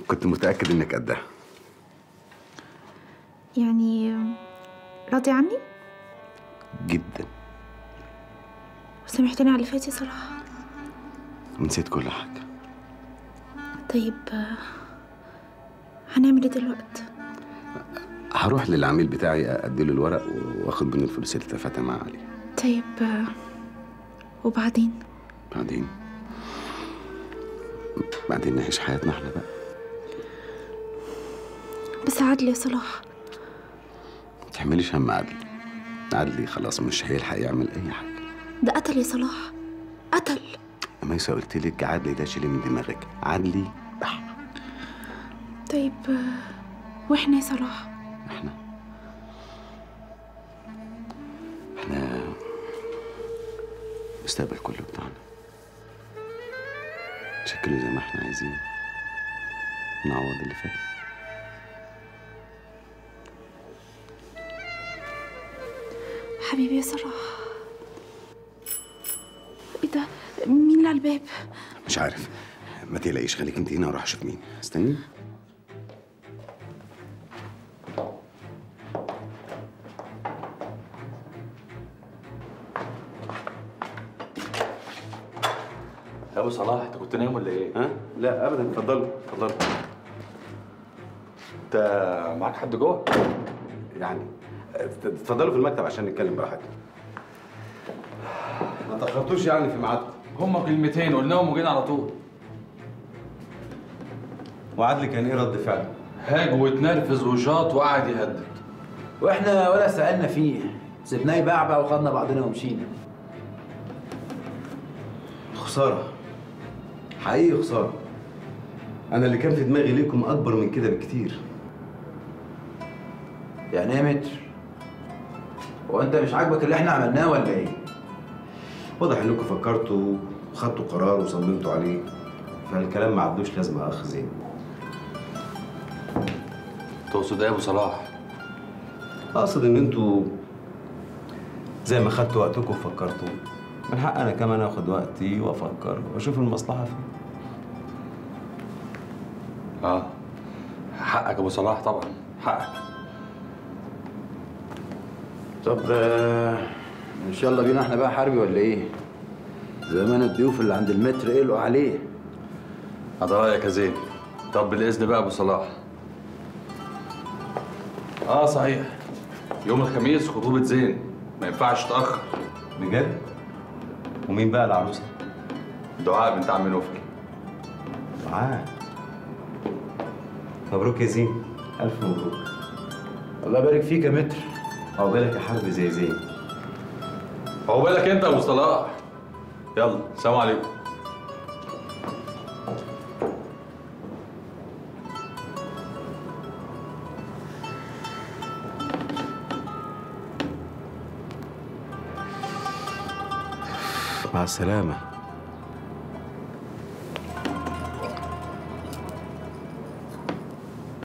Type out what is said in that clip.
كنت متاكد انك قدها يعني راضي عني جدا وسامحتني على اللي فات يا صلاح ونسيت كل حاجه طيب آه، هنعمل ايه دلوقتي هروح للعميل بتاعي اديله الورق واخد منه الفلوس اللي اتفقت معاه عليه طيب آه، وبعدين بعدين بعدين نعيش حياتنا احنا بقى بس عادل يا صلاح ما تحمليش هم عدلي عدلي خلاص مش هيلحق يعمل اي حاجه ده قتل يا صلاح قتل ميسة قلت لك عدلي ده شيلي من دماغك عدلي بح طيب آه، واحنا يا صلاح احنا احنا المستقبل كله بتاعنا شكله زي ما احنا عايزين نعوض اللي فات حبيبي يا صلاح ايه ده مين اللي على الباب مش عارف ما تقلقيش خليك انت هنا واروح اشوف مين استني يا ابو صلاح انت كنت نايم ولا ايه؟ ها لا ابدا اتفضلوا اتفضلوا انت معاك حد جوه؟ يعني اتفضلوا في المكتب عشان نتكلم براحتنا ما تاخرتوش يعني في ميعادكم هما كلمتين قلناهم وجينا على طول وعدلي كان ايه رد فعله؟ هاج واتنرفز وشاط وقعد يهدد واحنا ولا سألنا فيه سيبناه يبعبع وخدنا بعضنا ومشينا خسارة حقيقي خسارة أنا اللي كان في دماغي ليكم أكبر من كده بكتير يعني ايه متر هو انت مش عاجبك اللي احنا عملناه ولا ايه واضح إنكم فكرتوا وخدتوا قرار وصممتوا عليه فالكلام ما عدوش لازمة يا أخ زين تقصد ايه يا ابو صلاح؟ أقصد إن أنتوا زي ما خدتوا وقتكم وفكرتوا من حق أنا كمان آخد وقتي وأفكر وأشوف المصلحة فين اه حقك يا ابو صلاح طبعا حقك طب آه، ان شاء الله بينا احنا بقى حربي ولا ايه زمان الضيوف اللي عند المتر قلقوا عليه هذا رايك يا زين طب بالاذن بقى يا ابو صلاح اه صحيح يوم الخميس خطوبه زين ما ينفعش تاخر بجد؟ ومين بقى العروسة؟ دعاء بنت عم نوفل معاه مبروك يا زين ألف مبروك الله يبارك فيك يا متر عقبالك يا حرب زي زين عقبالك انت يا ابو صلاح يلا سلام عليكم مع السلامة